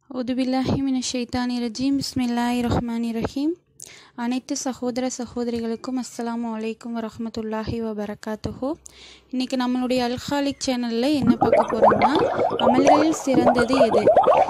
உதுபில்லாஹிமின ஷைத்தானி ரஜீம் பிஸ்மில்லாஹி ரஹ்மானி ரஹீம் அனைத்து சகோதர சகோதரிகளுக்கும் அஸ்ஸலாமு அலைக்கும் வரஹ்மத்துல்லாஹி வபரகாத்துஹு இன்றைக்கி நம்மளுடைய அல்ஹாலிக் சேனலில் என்ன பார்க்க போகிறோம்னா அமல்களில் சிறந்தது எது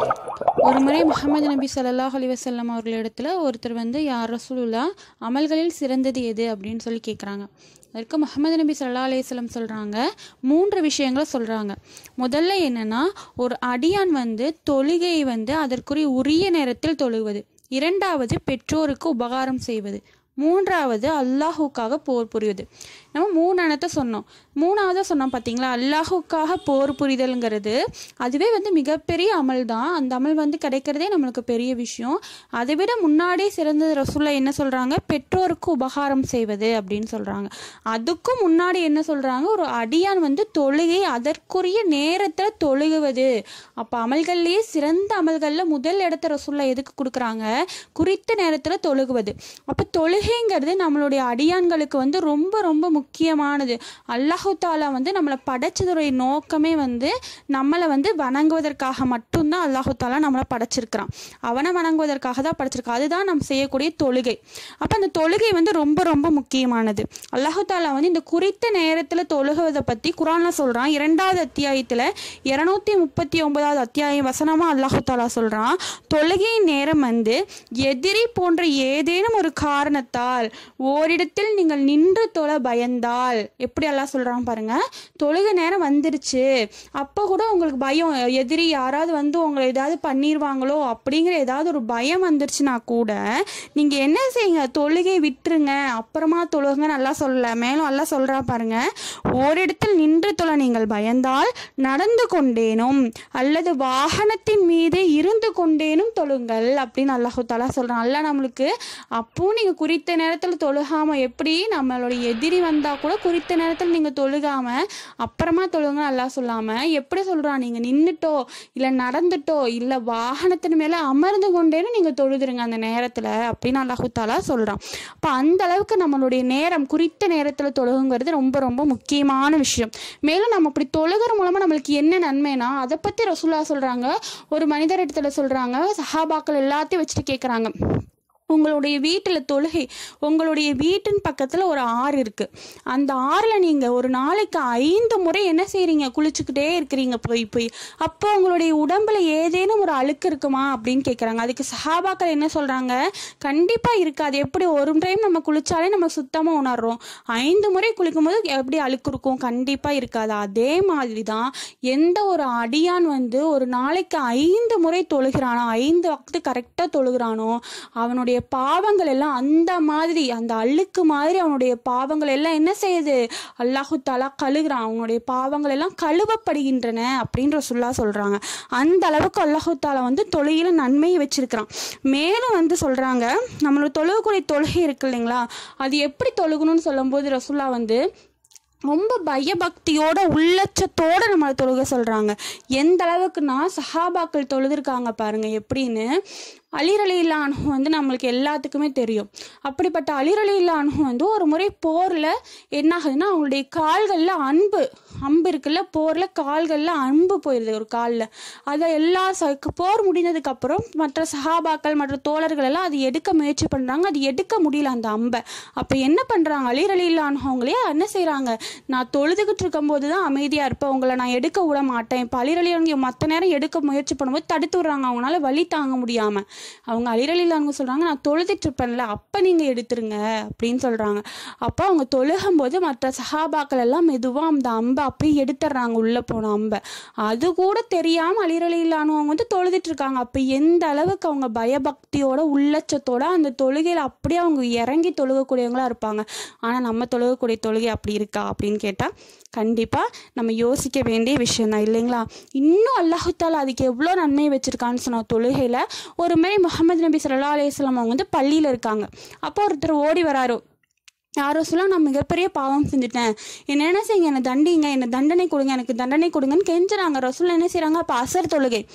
ஒரு முறை முகமது நபி ஸல்லல்லாஹு அலைஹி வஸல்லம் அவர்களிடத்துல ஒருத்தர் வந்து யார் ரசூலுல்லா அமல்களில் சிறந்தது எது அப்படின்னு சொல்லி கேட்குறாங்க அதற்கு முகமது நபி சல்லா அலையம் சொல்கிறாங்க மூன்று விஷயங்களை சொல்கிறாங்க முதல்ல என்னன்னா ஒரு அடியான் வந்து தொழுகையை வந்து அதற்குரிய உரிய நேரத்தில் தொழுவது இரண்டாவது பெற்றோருக்கு உபகாரம் செய்வது மூன்றாவது அல்லாஹுக்காக போர் புரிவது நம்ம மூணு அனத்தை சொன்னோம் மூணாவதாக சொன்னோம் பார்த்தீங்களா அல்லாஹுக்காக போர் புரிதல்ங்கிறது அதுவே வந்து மிகப்பெரிய அமல் தான் அந்த அமல் வந்து கிடைக்கிறதே நம்மளுக்கு பெரிய விஷயம் அதை விட முன்னாடியே சிறந்தது ரசூல்லா என்ன சொல்கிறாங்க பெற்றோருக்கு உபகாரம் செய்வது அப்படின்னு சொல்கிறாங்க அதுக்கும் முன்னாடி என்ன சொல்கிறாங்க ஒரு அடியான் வந்து தொழுகை அதற்குரிய நேரத்தில் தொழுகுவது அப்போ அமல்கள்லேயே சிறந்த அமல்களில் முதல் இடத்த ரசூல்லா எதுக்கு கொடுக்குறாங்க குறித்த நேரத்தில் தொழுகுவது அப்போ தொழுகைங்கிறது நம்மளுடைய அடியான்களுக்கு வந்து ரொம்ப ரொம்ப முக்கியமானது அல்லாஹு தாலா வந்து நம்மளை படைச்சதுடைய நோக்கமே வந்து நம்மளை வந்து வணங்குவதற்காக மட்டும்தான் அல்லாஹு தாலா நம்மளை படைச்சிருக்கிறான் அவனை வணங்குவதற்காக தான் படைச்சிருக்கான் அதுதான் நம்ம செய்யக்கூடிய தொழுகை அப்போ அந்த தொழுகை வந்து ரொம்ப ரொம்ப முக்கியமானது அல்லாஹு தாலா வந்து இந்த குறித்த நேரத்தில் தொழுகுவதை பற்றி குரானில் சொல்கிறான் இரண்டாவது அத்தியாயத்தில் இரநூத்தி முப்பத்தி ஒன்பதாவது அத்தியாயம் வசனமாக அல்லாஹு தாலா சொல்கிறான் தொழுகை நேரம் வந்து எதிரி போன்ற ஏதேனும் ஒரு காரணத்தால் ஓரிடத்தில் நீங்கள் நின்று தொழ பயந்தால் எப்படி எல்லாம் சொல்கிறான் பாருங்க தொழுகை நேரம் வந்துருச்சு அப்போ கூட உங்களுக்கு பயம் எதிரி யாராவது வந்து உங்களை ஏதாவது பண்ணிடுவாங்களோ அப்படிங்கிற ஏதாவது ஒரு பயம் வந்துருச்சுன்னா கூட நீங்கள் என்ன செய்யுங்க தொழுகை விட்டுருங்க அப்புறமா தொழுகுங்க நல்லா சொல்லல மேலும் நல்லா சொல்கிறா பாருங்க ஓரிடத்தில் நின்று தொழ நீங்கள் பயந்தால் நடந்து கொண்டேனும் அல்லது வாகனத்தின் மீது இருந்து கொண்டேனும் தொழுங்கள் அப்படின்னு அல்லாஹு தாலா சொல்கிறான் அல்ல நம்மளுக்கு அப்போ நீங்கள் குறித்த நேரத்தில் தொழுகாமல் எப்படி நம்மளோட எதிரி வந்தால் கூட குறித்த நேரத்தில் நீங்கள் தொழுகாமல் அப்புறமா தொழுங்க நல்லா சொல்லாமல் எப்படி சொல்கிறான் நீங்கள் நின்றுட்டோ இல்லை நடந்துட்டோ இல்லை வாகனத்தின் மேலே அமர்ந்து கொண்டேன்னு நீங்கள் தொழுதுருங்க அந்த நேரத்தில் அப்படின்னு அல்லாஹு தாலா சொல்கிறான் அப்போ அந்த அளவுக்கு நம்மளுடைய நேரம் குறித்த நேரத்தில் தொழுகுங்கிறது ரொம்ப ரொம்ப முக்கியமான விஷயம் மேலும் நம்ம அப்படி தொழுகிற மூலமாக நம்மளுக்கு என்ன நன்மைனா அதை பற்றி ரசூல்லா சொல்கிறாங்க ஒரு மனிதர் இடத்துல சொல்கிறாங்க சஹாபாக்கள் எல்லாத்தையும் வச்சுட்டு கேட்குறாங்க உங்களுடைய வீட்டில் தொழுகை உங்களுடைய வீட்டின் பக்கத்தில் ஒரு ஆறு இருக்குது அந்த ஆறில் நீங்கள் ஒரு நாளைக்கு ஐந்து முறை என்ன செய்கிறீங்க குளிச்சுக்கிட்டே இருக்கிறீங்க போய் போய் அப்போ உங்களுடைய உடம்புல ஏதேனும் ஒரு அழுக்கு இருக்குமா அப்படின்னு கேட்குறாங்க அதுக்கு சஹாபாக்கள் என்ன சொல்கிறாங்க கண்டிப்பாக இருக்காது எப்படி ஒரு டைம் நம்ம குளிச்சாலே நம்ம சுத்தமாக உணர்றோம் ஐந்து முறை குளிக்கும் போது எப்படி அழுக்கு இருக்கும் கண்டிப்பாக இருக்காது அதே மாதிரி தான் எந்த ஒரு அடியான் வந்து ஒரு நாளைக்கு ஐந்து முறை தொழுகிறானோ ஐந்து வக்து கரெக்டாக தொழுகிறானோ அவனுடைய பாவங்கள் எல்லாம் அந்த மாதிரி அந்த அழுக்கு மாதிரி அவனுடைய பாவங்கள் எல்லாம் என்ன செய்யுது அல்லாஹு தாலா கழுகுறான் அவனுடைய பாவங்கள் எல்லாம் கழுவப்படுகின்றன அப்படின்ற சொல்லா சொல்றாங்க அந்த அளவுக்கு அல்லாஹு தாலா வந்து தொழுகையில நன்மையை வச்சிருக்கிறான் மேலும் வந்து சொல்றாங்க நம்மளோட தொழுகக்கூடிய தொழுகை இருக்கு இல்லைங்களா அது எப்படி தொழுகணும்னு சொல்லும்போது ரசுல்லா வந்து ரொம்ப பயபக்தியோட உள்ளச்சத்தோட நம்மளை தொழுக சொல்கிறாங்க எந்த அளவுக்குன்னா சஹாபாக்கள் தொழுதுருக்காங்க பாருங்க எப்படின்னு அலிரலில்லானு வந்து நம்மளுக்கு எல்லாத்துக்குமே தெரியும் அப்படிப்பட்ட அலிரலில்லானு வந்து ஒரு முறை போரில் என்ன ஆகுதுன்னா அவங்களுடைய கால்களில் அன்பு அம்பு இருக்குல்ல போரில் கால்களில் அன்பு போயிடுது ஒரு காலில் அதை எல்லா ச போர் முடிந்ததுக்கப்புறம் மற்ற சஹாபாக்கள் மற்ற தோழர்கள் எல்லாம் அது எடுக்க முயற்சி பண்ணுறாங்க அது எடுக்க முடியல அந்த அம்பை அப்போ என்ன பண்ணுறாங்க அலிரலில்லானவங்களே என்ன செய்கிறாங்க நான் தொழுதுகிட்டு இருக்கும்போது தான் அமைதியாக இருப்பேன் உங்களை நான் எடுக்க விட மாட்டேன் இப்போ அலிரலியானவங்க மற்ற நேரம் எடுக்க முயற்சி பண்ணும்போது தடுத்து விட்றாங்க அவங்களால வழி தாங்க முடியாமல் அவங்க அலிரலில்லானவங்க சொல்கிறாங்க நான் தொழுதுட்டு இருப்பேன்ல அப்போ நீங்கள் எடுத்துருங்க அப்படின்னு சொல்கிறாங்க அப்போ அவங்க தொழுகும் போது மற்ற சஹாபாக்கள் எல்லாம் மெதுவாக அந்த அம்பை அப்படியே எடுத்துடுறாங்க உள்ளே போன அம்பை அது கூட தெரியாமல் அலிரலில்லானவங்க வந்து தொழுதுட்டு இருக்காங்க அப்போ எந்த அளவுக்கு அவங்க பயபக்தியோட உள்ளச்சத்தோட அந்த தொழுகையில் அப்படியே அவங்க இறங்கி தொழுகக்கூடியவங்களா இருப்பாங்க ஆனால் நம்ம தொழுகக்கூடிய தொழுகை அப்படி இருக்கா அப்படின்னு கேட்டால் கண்டிப்பாக நம்ம யோசிக்க வேண்டிய விஷயம் தான் இல்லைங்களா இன்னும் அல்லாஹுத்தாலா அதுக்கு எவ்வளோ நன்மை வச்சுருக்கான்னு சொன்ன தொழுகையில் ஒரு மாதிரி முகமது நபி சல்லா அலையம் அவங்க வந்து பள்ளியில் இருக்காங்க அப்போ ஒருத்தர் ஓடி வராரு யாரோ சொல்ல நான் மிகப்பெரிய பாவம் செஞ்சுட்டேன் என்ன என்ன செய்யுங்க என்னை தண்டிங்க என்னை தண்டனை கொடுங்க எனக்கு தண்டனை கொடுங்கன்னு கெஞ்சுறாங்க ரசூல் என்ன செய்கிறாங்க அப்போ அசர் தொழுகை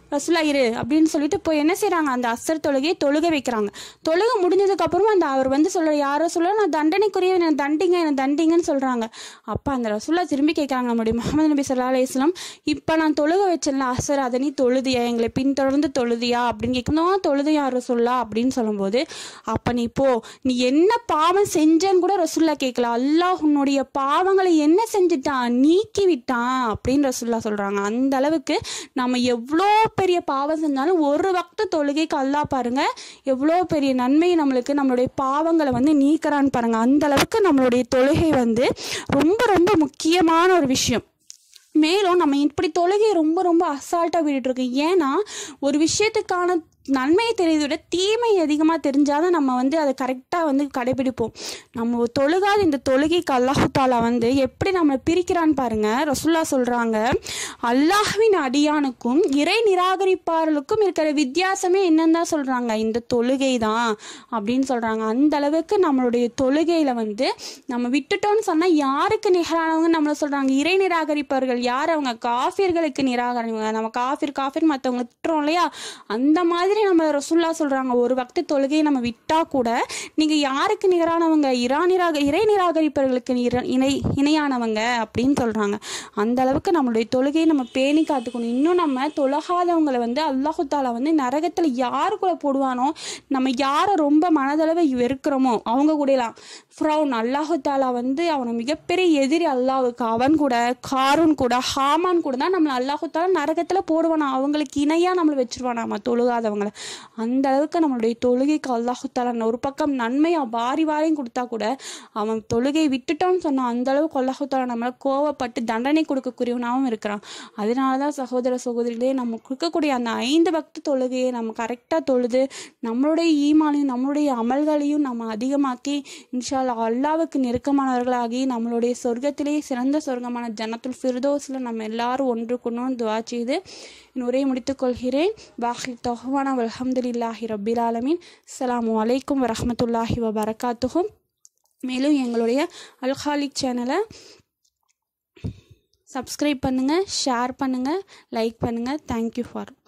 ரசுல்லா இரு அப்படின்னு சொல்லிட்டு இப்போ என்ன செய்கிறாங்க அந்த அசர் தொழுகையை தொழுக வைக்கிறாங்க தொழுகை முடிஞ்சதுக்கப்புறமா அந்த அவர் வந்து சொல்கிற யாரோ சொல்ல நான் தண்டனைக்குரிய என்னை தண்டிங்க என்னை தண்டிங்கன்னு சொல்கிறாங்க அப்போ அந்த ரசுல்லா திரும்பி கேட்குறாங்க நம்முடைய முகமது நபி சல்லா அலிஸ்லாம் இப்போ நான் தொழுக வச்சேன்ல அசர் அதை நீ தொழுதியா எங்களை பின்தொடர்ந்து தொழுதியா அப்படின்னு கேட்கணும் தொழுது யார் ரசுல்லா அப்படின்னு சொல்லும்போது அப்போ நீ போ நீ என்ன பாவம் செஞ்சேன்னு கூட ரசுல்லா கேட்கல அல்லாஹ் உன்னுடைய பாவங்களை என்ன செஞ்சுட்டான் நீக்கி விட்டான் அப்படின்னு ரசுல்லா சொல்கிறாங்க அந்த அளவுக்கு நம்ம எவ்வளோ பெரிய பாவம் செஞ்சாலும் ஒரு வக்த தொழுகைக்கு அல்லா பாருங்க எவ்வளோ பெரிய நன்மை நம்மளுக்கு நம்மளுடைய பாவங்களை வந்து நீக்கிறான்னு பாருங்க அந்த அளவுக்கு நம்மளுடைய தொழுகை வந்து ரொம்ப ரொம்ப முக்கியமான ஒரு விஷயம் மேலும் நம்ம இப்படி தொழுகையை ரொம்ப ரொம்ப அசால்ட்டாக விட்டுட்டு இருக்கோம் ஏன்னா ஒரு விஷயத்துக்கான நன்மையை தெரியுதை விட தீமை அதிகமாக தெரிஞ்சாதான் நம்ம வந்து அதை கரெக்டாக வந்து கடைபிடிப்போம் நம்ம தொழுகாத இந்த தொழுகைக்கு அல்லாஹு தாலா வந்து எப்படி நம்மளை பிரிக்கிறான்னு பாருங்க ரசுல்லா சொல்கிறாங்க அல்லாஹ்வின் அடியானுக்கும் இறை நிராகரிப்பாளர்களுக்கும் இருக்கிற வித்தியாசமே என்னன்னு தான் சொல்கிறாங்க இந்த தொழுகை தான் அப்படின்னு சொல்கிறாங்க அந்த அளவுக்கு நம்மளுடைய தொழுகையில் வந்து நம்ம விட்டுட்டோம்னு சொன்னால் யாருக்கு நிகரானவங்க நம்மளை சொல்கிறாங்க இறை நிராகரிப்பவர்கள் யார் அவங்க காஃபிர்களுக்கு நிராகரிங்க நம்ம காஃபிர் காஃபிர் மற்றவங்க திட்டுறோம் இல்லையா அந்த மாதிரி நம்ம ரசுல்லா சொல்கிறாங்க ஒரு வக்த தொழுகையை நம்ம விட்டால் கூட நீங்கள் யாருக்கு நிகரானவங்க இரா நிராக இறை நிராகரிப்பவர்களுக்கு நிர இணை இணையானவங்க அப்படின்னு சொல்கிறாங்க அந்த அளவுக்கு நம்மளுடைய தொழுகையை நம்ம பேணி காத்துக்கணும் இன்னும் நம்ம தொழகாதவங்களை வந்து அல்லாஹு தாலா வந்து நரகத்தில் யார் கூட போடுவானோ நம்ம யாரை ரொம்ப மனதளவு வெறுக்கிறோமோ அவங்க கூடலாம் ஃப்ரௌன் அல்லாஹு தாலா வந்து அவனை மிகப்பெரிய எதிரி அல்லாவுக்கு அவன் கூட காரூன் கூட ஹாமான் கூட தான் நம்மளை அல்லாஹு தாலா நரகத்தில் போடுவானா அவங்களுக்கு இணையாக நம்மளை வச்சிருவானாமா தொழுகாதவங்களை அந்த அளவுக்கு நம்மளுடைய தொழுகைக்கு அல்லாஹு தாலா ஒரு பக்கம் நன்மையாக வாரி வாரியும் கொடுத்தா கூட அவன் தொழுகையை விட்டுட்டோன்னு சொன்னான் அந்த அளவுக்கு அல்லாஹு தாலா நம்மளை கோவப்பட்டு தண்டனை கொடுக்கக்கூடியவனாகவும் இருக்கிறான் அதனால தான் சகோதர சகோதரிகளே நம்ம கொடுக்கக்கூடிய அந்த ஐந்து பக்த தொழுகையை நம்ம கரெக்டாக தொழுது நம்மளுடைய ஈமானையும் நம்மளுடைய அமல்களையும் நம்ம அதிகமாக்கி இன்ஷா அல்லாஹ் அல்லாவுக்கு நெருக்கமானவர்களாகி நம்மளுடைய சொர்க்கத்திலேயே சிறந்த சொர்க்கமான ஜன்னத்துல் ஃபிர்தோஸில் நம்ம எல்லாரும் ஒன்று கொண்டு துவா செய்து என் உரையை முடித்துக்கொள்கிறேன் வாஹி தொஹவானா அல்ஹம்துலில்லாஹி ரபில் ஆலமீன் அஸ்ஸலாமு அலைக்கும் வரஹ்மத்துல்லாஹி வபரகாத்துஹும் மேலும் எங்களுடைய அல்ஹாலிக் சேனலை சப்ஸ்கிரைப் பண்ணுங்கள் ஷேர் பண்ணுங்கள் லைக் பண்ணுங்கள் தேங்க்யூ ஃபார்